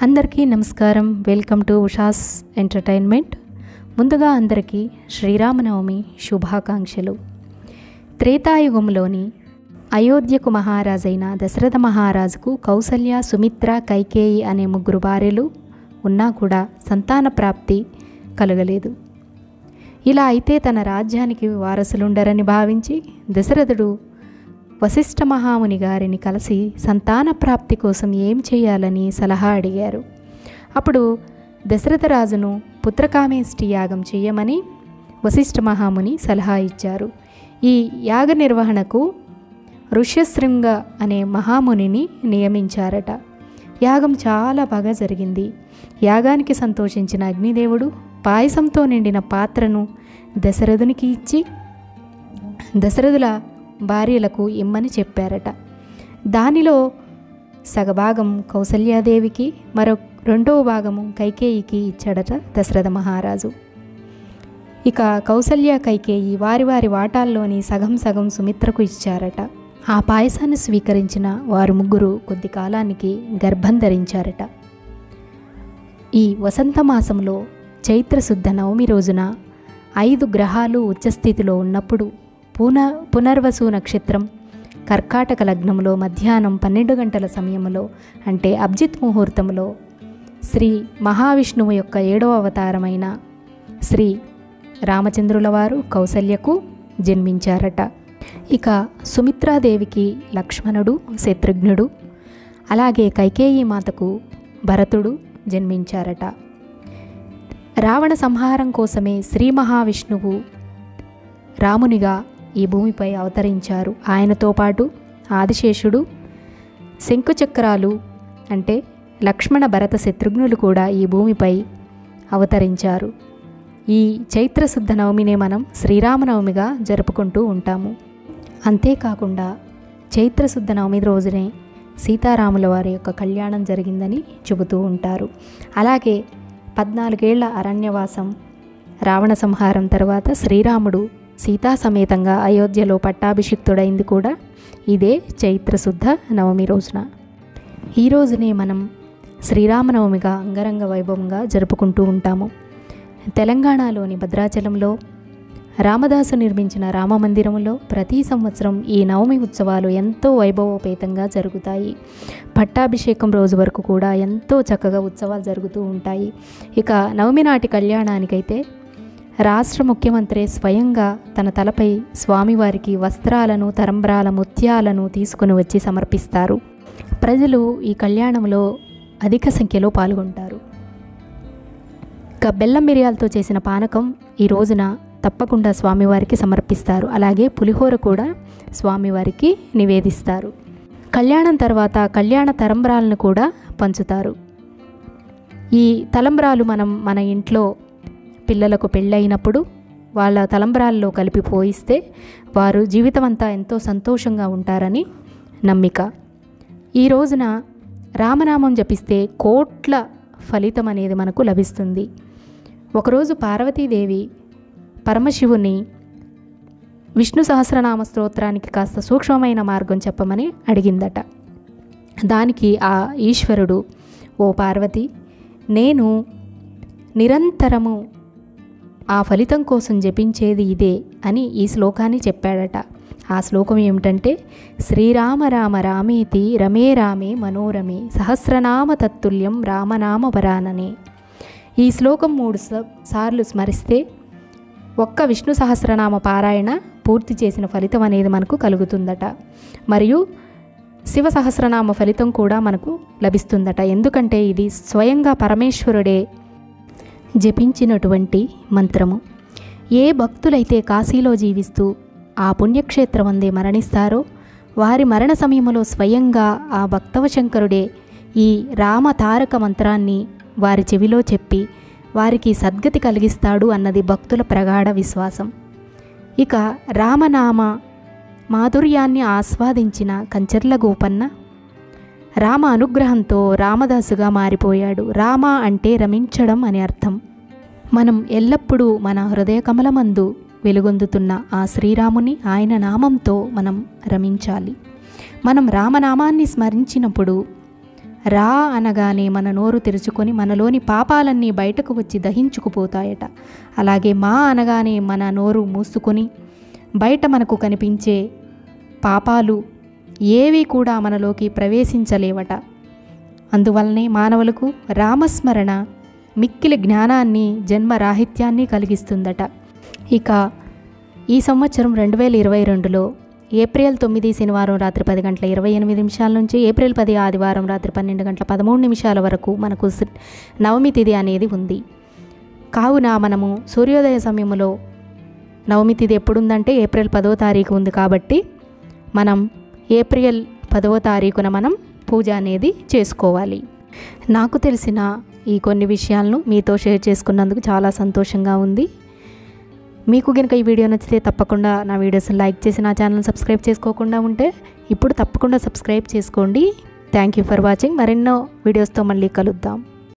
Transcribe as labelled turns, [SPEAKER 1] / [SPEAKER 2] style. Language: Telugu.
[SPEAKER 1] అందరికీ నమస్కారం వెల్కమ్ టు ఉషాస్ ఎంటర్టైన్మెంట్ ముందుగా అందరికీ శ్రీరామనవమి శుభాకాంక్షలు త్రేతాయుగంలోని అయోధ్యకు మహారాజైన దశరథ మహారాజుకు కౌసల్య సుమిత్ర కైకేయి అనే ముగ్గురు భార్యలు ఉన్నా కూడా సంతాన ప్రాప్తి కలగలేదు ఇలా అయితే తన రాజ్యానికి వారసులుండరని భావించి దశరథుడు వశిష్ఠ మహాముని గారిని కలిసి సంతాన ప్రాప్తి కోసం ఏం చేయాలని సలహా అడిగారు అప్పుడు దశరథ రాజును పుత్రకామేష్టి యాగం చేయమని వశిష్ఠ మహాముని సలహా ఇచ్చారు ఈ యాగ నిర్వహణకు ఋష్యశృంగ అనే మహామునిని నియమించారట యాగం చాలా బాగా జరిగింది యాగానికి సంతోషించిన అగ్నిదేవుడు పాయసంతో నిండిన పాత్రను దశరథునికి ఇచ్చి దశరథుల భార్యలకు ఇమ్మని చెప్పారట దానిలో సగభాగం కౌసల్యాదేవికి మరో రెండవ భాగము కైకేయికి ఇచ్చాడట దశరథ మహారాజు ఇక కౌసల్య కైకేయి వారి వారి వాటాల్లోని సగం సగం సుమిత్రకు ఇచ్చారట ఆ పాయసాన్ని స్వీకరించిన వారు ముగ్గురు కొద్ది కాలానికి గర్భం ధరించారట ఈ వసంత మాసంలో చైత్రశుద్ధ నవమి రోజున ఐదు గ్రహాలు ఉచ్చస్థితిలో ఉన్నప్పుడు పున పునర్వసు నక్షత్రం కర్కాటక లగ్నంలో మధ్యాహ్నం పన్నెండు గంటల సమయంలో అంటే అబ్జిత్ ముహూర్తంలో శ్రీ మహావిష్ణువు యొక్క ఏడవ అవతారమైన శ్రీ రామచంద్రుల వారు కౌసల్యకు జన్మించారట ఇక సుమిత్రాదేవికి లక్ష్మణుడు శత్రుఘ్నుడు అలాగే కైకేయి మాతకు భరతుడు జన్మించారట రావణ సంహారం కోసమే శ్రీ మహావిష్ణువు రామునిగా ఈ భూమిపై అవతరించారు ఆయనతో పాటు ఆదిశేషుడు శంకుచక్రాలు అంటే లక్ష్మణ భరత శత్రుఘ్నులు కూడా ఈ భూమిపై అవతరించారు ఈ చైత్రశుద్ధ నవమినే మనం శ్రీరామనవమిగా జరుపుకుంటూ ఉంటాము అంతేకాకుండా చైత్రశుద్ధ నవమి రోజునే సీతారాముల వారి యొక్క కళ్యాణం జరిగిందని చెబుతూ ఉంటారు అలాగే పద్నాలుగేళ్ల అరణ్యవాసం రావణ సంహారం తర్వాత శ్రీరాముడు సీతా సమేతంగా అయోధ్యలో పట్టాభిషిక్తుడైంది కూడా ఇదే చైత్రశుద్ధ నవమి రోజున ఈ రోజునే మనం శ్రీరామనవమిగా అంగరంగ వైభవంగా జరుపుకుంటూ ఉంటాము తెలంగాణలోని భద్రాచలంలో రామదాసు నిర్మించిన రామమందిరంలో ప్రతి సంవత్సరం ఈ నవమి ఉత్సవాలు ఎంతో వైభవోపేతంగా జరుగుతాయి పట్టాభిషేకం రోజు వరకు కూడా ఎంతో చక్కగా ఉత్సవాలు జరుగుతూ ఉంటాయి ఇక నవమి నాటి కళ్యాణానికైతే రాష్ట్ర ముఖ్యమంత్రి స్వయంగా తన తలపై స్వామివారికి వస్త్రాలను తరంబ్రాల ముత్యాలను తీసుకుని వచ్చి సమర్పిస్తారు ప్రజలు ఈ కళ్యాణంలో అధిక సంఖ్యలో పాల్గొంటారు ఇక బెల్లం మిరియాలతో చేసిన పానకం ఈ రోజున తప్పకుండా స్వామివారికి సమర్పిస్తారు అలాగే పులిహోర కూడా స్వామివారికి నివేదిస్తారు కళ్యాణం తర్వాత కళ్యాణ తలంబ్రాలను కూడా పంచుతారు ఈ తలంబ్రాలు మనం మన ఇంట్లో పిల్లలకు పెళ్ళైనప్పుడు వాళ్ళ తలంబ్రాల్లో కలిపి పోయిస్తే వారు జీవితం అంతా ఎంతో సంతోషంగా ఉంటారని నమ్మిక ఈ రోజున రామనామం జపిస్తే కోట్ల ఫలితం అనేది మనకు లభిస్తుంది ఒకరోజు పార్వతీదేవి పరమశివుని విష్ణు సహస్రనామ స్తోత్రానికి కాస్త సూక్ష్మమైన మార్గం చెప్పమని అడిగిందట దానికి ఆ ఈశ్వరుడు ఓ పార్వతి నేను నిరంతరము ఆ ఫలితం కోసం జపించేది ఇదే అని ఈ శ్లోకాన్ని చెప్పాడట ఆ శ్లోకం ఏమిటంటే శ్రీరామ రామ రామేతి రమే రామే మనోరమే సహస్రనామ తత్తుల్యం రామనామ వరాననే ఈ శ్లోకం మూడు సార్లు స్మరిస్తే ఒక్క విష్ణు సహస్రనామ పారాయణ పూర్తి చేసిన ఫలితం అనేది మనకు కలుగుతుందట మరియు శివ సహస్రనామ ఫలితం కూడా మనకు లభిస్తుందట ఎందుకంటే ఇది స్వయంగా పరమేశ్వరుడే జపించినటువంటి మంత్రము ఏ భక్తులైతే కాశీలో జీవిస్తూ ఆ పుణ్యక్షేత్రం అందే మరణిస్తారో వారి మరణ సమయంలో స్వయంగా ఆ భక్తవశంకరుడే ఈ రామ తారక మంత్రాన్ని వారి చెవిలో చెప్పి వారికి సద్గతి కలిగిస్తాడు అన్నది భక్తుల ప్రగాఢ విశ్వాసం ఇక రామనామ మాధుర్యాన్ని ఆస్వాదించిన కంచర్ల గోపన్న రామ అనుగ్రహంతో రామదాసుగా మారిపోయాడు రామ అంటే రమించడం అని అర్థం మనం ఎల్లప్పుడూ మన హృదయ కమలమందు వెలుగొందుతున్న ఆ శ్రీరాముని ఆయన నామంతో మనం రమించాలి మనం రామనామాన్ని స్మరించినప్పుడు రా అనగానే మన నోరు తెరుచుకొని మనలోని పాపాలన్నీ బయటకు వచ్చి దహించుకుపోతాయట అలాగే మా అనగానే మన నోరు మూసుకొని బయట మనకు కనిపించే పాపాలు ఏవి కూడా మనలోకి ప్రవేశించలేవట అందువల్లనే మానవులకు రామస్మరణ మిక్కిలి జ్ఞానాన్ని జన్మరాహిత్యాన్ని కలిగిస్తుందట ఇక ఈ సంవత్సరం రెండు వేల ఇరవై రెండులో ఏప్రిల్ తొమ్మిది శనివారం రాత్రి పది గంటల ఇరవై ఎనిమిది నిమిషాల నుంచి ఏప్రిల్ పది ఆదివారం రాత్రి పన్నెండు గంటల పదమూడు నిమిషాల వరకు మనకు శ్రీ- నవమి తిథి అనేది ఉంది కావున మనము సూర్యోదయ సమయంలో నవమి తిథి ఎప్పుడుందంటే ఏప్రిల్ పదో తారీఖు ఉంది కాబట్టి మనం ఏప్రిల్ పదవ తారీఖున మనం పూజ అనేది చేసుకోవాలి నాకు తెలిసిన ఈ కొన్ని విషయాలను మీతో షేర్ చేసుకున్నందుకు చాలా సంతోషంగా ఉంది మీకు కనుక ఈ వీడియో నచ్చితే తప్పకుండా నా వీడియోస్ని లైక్ చేసి నా ఛానల్ సబ్స్క్రైబ్ చేసుకోకుండా ఉంటే ఇప్పుడు తప్పకుండా సబ్స్క్రైబ్ చేసుకోండి థ్యాంక్ యూ ఫర్ వాచింగ్ మరెన్నో వీడియోస్తో మళ్ళీ కలుద్దాం